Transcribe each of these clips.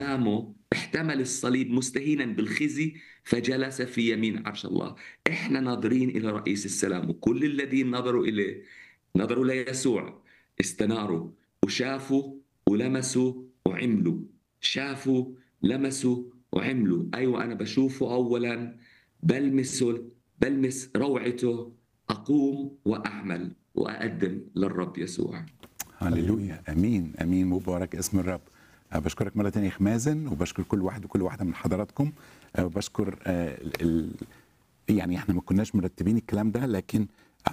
قدامه احتمل الصليب مستهينا بالخزي فجلس في يمين عرش الله احنا ناظرين الى رئيس السلام وكل الذين نظروا اليه نظروا ليسوع استناروا وشافوا ولمسوا وعملوا شافوا لمسوا وعملوا ايوه انا بشوفه اولا بلمسه بلمس روعته اقوم واعمل واقدم للرب يسوع هللويا امين امين مبارك اسم الرب أه بشكرك مره ثانيه اخ مازن وبشكر كل واحد وكل واحده من حضراتكم أه وبشكر أه ال يعني احنا ما كناش مرتبين الكلام ده لكن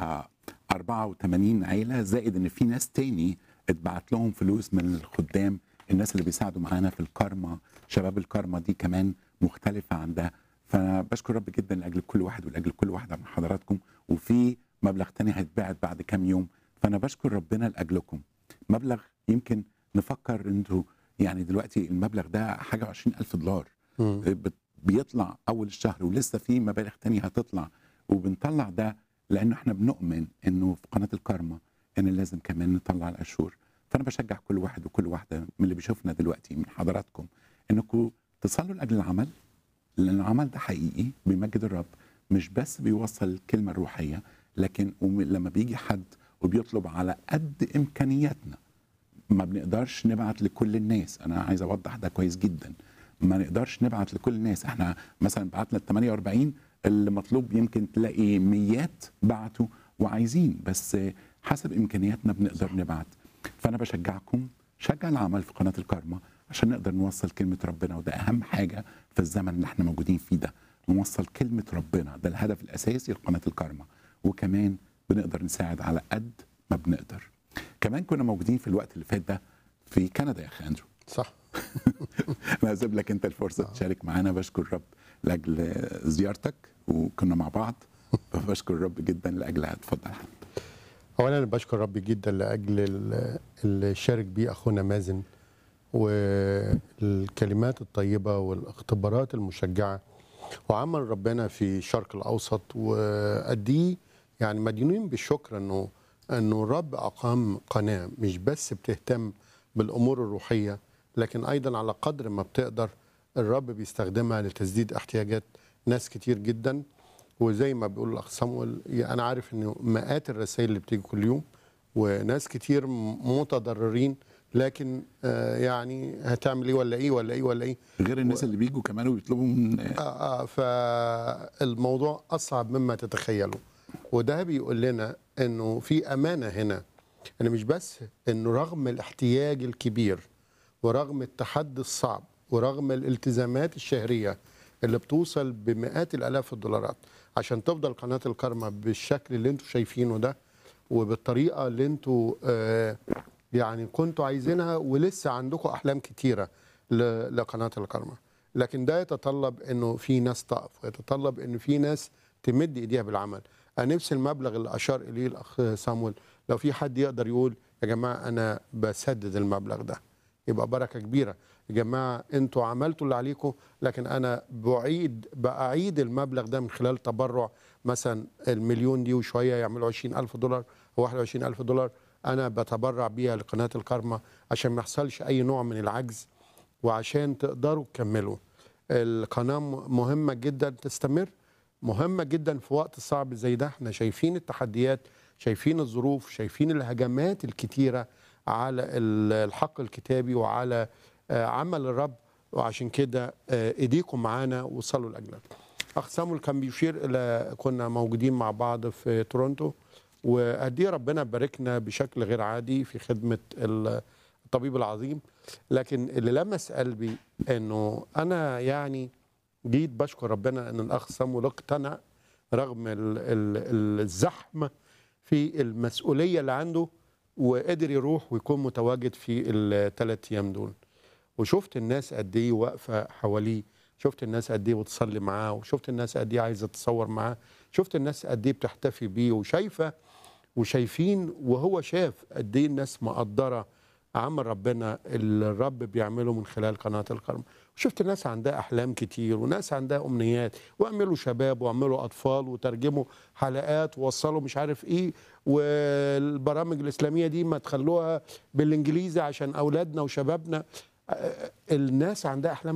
84 عيله زائد ان في ناس تاني اتبعت لهم فلوس من الخدام الناس اللي بيساعدوا معانا في الكارما شباب الكارما دي كمان مختلفه عن ده فانا بشكر رب جدا لاجل كل واحد ولاجل كل واحده من حضراتكم وفي مبلغ تاني هيتبعت بعد كام يوم فانا بشكر ربنا لاجلكم مبلغ يمكن نفكر انتوا يعني دلوقتي المبلغ ده حاجه 20000 دولار بيطلع اول الشهر ولسه في مبالغ تانية هتطلع وبنطلع ده لانه احنا بنؤمن انه في قناه الكارما ان لازم كمان نطلع الاشور فانا بشجع كل واحد وكل واحده من اللي بيشوفنا دلوقتي من حضراتكم انكم تصلوا لاجل العمل لان العمل ده حقيقي بيمجد الرب مش بس بيوصل الكلمه الروحيه لكن لما بيجي حد وبيطلب على قد امكانياتنا ما بنقدرش نبعت لكل الناس انا عايز اوضح ده كويس جدا ما نقدرش نبعت لكل الناس احنا مثلا بعتنا ال 48 اللي مطلوب يمكن تلاقي ميات بعتوا وعايزين بس حسب امكانياتنا بنقدر نبعت فانا بشجعكم شجع العمل في قناه الكارما عشان نقدر نوصل كلمه ربنا وده اهم حاجه في الزمن اللي احنا موجودين فيه ده نوصل كلمه ربنا ده الهدف الاساسي لقناه الكارما وكمان بنقدر نساعد على قد ما بنقدر كمان كنا موجودين في الوقت اللي فات ده في كندا يا اخي اندرو صح انا هسيب لك انت الفرصه آه. تشارك معانا بشكر الرب لاجل زيارتك وكنا مع بعض فبشكر الرب جدا لاجلها اتفضل حبيبي اولا انا بشكر ربي جدا لاجل اللي شارك بيه اخونا مازن والكلمات الطيبه والاختبارات المشجعه وعمل ربنا في الشرق الاوسط وقد ايه يعني مدينين بالشكر انه انه الرب اقام قناه مش بس بتهتم بالامور الروحيه لكن ايضا على قدر ما بتقدر الرب بيستخدمها لتسديد احتياجات ناس كتير جدا وزي ما بيقول الاخ صامويل انا عارف انه مئات الرسائل اللي بتيجي كل يوم وناس كتير متضررين لكن آه يعني هتعمل ايه ولا ايه ولا ايه ولا ايه غير الناس و... اللي بيجوا كمان ويطلبوا من آه آه فالموضوع اصعب مما تتخيلوا وده بيقول لنا انه في امانه هنا ان مش بس انه رغم الاحتياج الكبير ورغم التحدي الصعب ورغم الالتزامات الشهريه اللي بتوصل بمئات الالاف الدولارات عشان تفضل قناه الكرمه بالشكل اللي انتم شايفينه ده وبالطريقه اللي انتم آه يعني كنتوا عايزينها ولسه عندكم احلام كتيره لقناه الكرمه لكن ده يتطلب انه في ناس تقف ويتطلب انه في ناس تمد ايديها بالعمل انا نفس المبلغ اللي اشار اليه الاخ صامويل لو في حد يقدر يقول يا جماعه انا بسدد المبلغ ده يبقى بركه كبيره يا جماعه انتوا عملتوا اللي عليكم لكن انا بعيد باعيد المبلغ ده من خلال تبرع مثلا المليون دي وشويه يعملوا 20000 دولار او 21000 دولار انا بتبرع بيها لقناه الكارما عشان ما يحصلش اي نوع من العجز وعشان تقدروا تكملوا القناه مهمه جدا تستمر مهمه جدا في وقت صعب زي ده احنا شايفين التحديات شايفين الظروف شايفين الهجمات الكتيره على الحق الكتابي وعلى عمل الرب وعشان كده ايديكم معانا وصلوا لاجلنا اخ سامول كان بيشير الى كنا موجودين مع بعض في تورونتو وقد ربنا باركنا بشكل غير عادي في خدمه الطبيب العظيم لكن اللي لمس قلبي انه انا يعني جيت بشكر ربنا ان الاخ سامول اقتنع رغم ال ال الزحمه في المسؤوليه اللي عنده وقدر يروح ويكون متواجد في الثلاث ايام دول وشفت الناس قد ايه واقفه حواليه شفت الناس قد ايه بتصلي معاه وشفت الناس قد ايه عايزه تتصور معاه شفت الناس قد ايه بتحتفي بيه وشايفه وشايفين وهو شاف قد ايه الناس مقدره عمل ربنا اللي الرب بيعمله من خلال قناه الكرم شفت ناس عندها احلام كتير وناس عندها امنيات واعملوا شباب واعملوا اطفال وترجموا حلقات ووصلوا مش عارف ايه والبرامج الاسلاميه دي ما تخلوها بالانجليزي عشان اولادنا وشبابنا آه، الناس عندها احلام